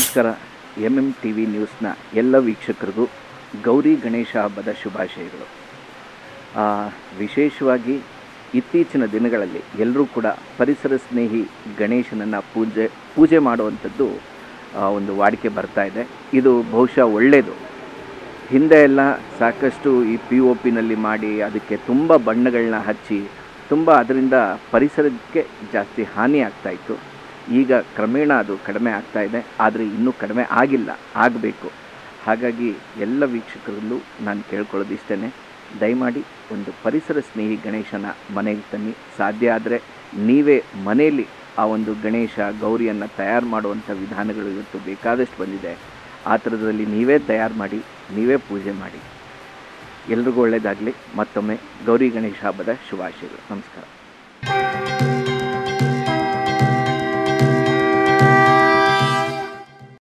ನಮಸ್ಕಾರ M M T V ನ್ಯೂಸ್ನ ಎಲ್ಲ ವೀಕ್ಷಕರಿಗೂ ಗೌರಿ ಗಣೇಶ ಹಬ್ಬದ ಶುಭಾಶಯಗಳು ಆ, ವಿಶೇಷವಾಗಿ ಇತ್ತೀಚಿನ ದಿನಗಳಲ್ಲಿ ಎಲ್ಲರೂ ಕೂಡ ಪರಿಸರ ಸ್ನೇಹಿ ಗಣೇಶನನ್ನು ಪೂಜೆ ಪೂಜೆ ಮಾಡುವಂಥದ್ದು ಆ, ಒಂದು ವಾಡಿಕೆ ಬರ್ತಾ ಇದೆ ಇದು ಬಹುಶಃ ಒಳ್ಳೆಯದು ಹಿಂದೆ ಎಲ್ಲ ಸಾಕಷ್ಟು ಈ ಪಿ ಒ ಪಿನಲ್ಲಿ ಮಾಡಿ ಅದಕ್ಕೆ ತುಂಬ ಬಣ್ಣಗಳನ್ನ ಹಚ್ಚಿ ತುಂಬ ಅದರಿಂದ ಪರಿಸರಕ್ಕೆ ಜಾಸ್ತಿ ಹಾನಿ ಆಗ್ತಾ ಇತ್ತು ಈಗ ಕ್ರಮೇಣ ಅದು ಕಡಿಮೆ ಆಗ್ತಾ ಇದೆ ಆದರೆ ಇನ್ನೂ ಕಡಿಮೆ ಆಗಿಲ್ಲ ಆಗಬೇಕು ಹಾಗಾಗಿ ಎಲ್ಲ ವೀಕ್ಷಕರಲ್ಲೂ ನಾನು ಕೇಳ್ಕೊಳ್ಳೋದು ಇಷ್ಟೇ ದಯಮಾಡಿ ಒಂದು ಪರಿಸರ ಸ್ನೇಹಿ ಗಣೇಶನ ಮನೆಗೆ ತನ್ನಿ ಸಾಧ್ಯ ಆದರೆ ನೀವೇ ಮನೆಯಲ್ಲಿ ಆ ಒಂದು ಗಣೇಶ ಗೌರಿಯನ್ನು ತಯಾರು ಮಾಡುವಂಥ ವಿಧಾನಗಳು ಇವತ್ತು ಬೇಕಾದಷ್ಟು ಬಂದಿದೆ ಆ ಥರದಲ್ಲಿ ನೀವೇ ತಯಾರು ಮಾಡಿ ನೀವೇ ಪೂಜೆ ಮಾಡಿ ಎಲ್ರಿಗೂ ಒಳ್ಳೆಯದಾಗಲಿ ಮತ್ತೊಮ್ಮೆ ಗೌರಿ ಗಣೇಶ ಹಬ್ಬದ ಶುಭಾಶಯಗಳು ನಮಸ್ಕಾರ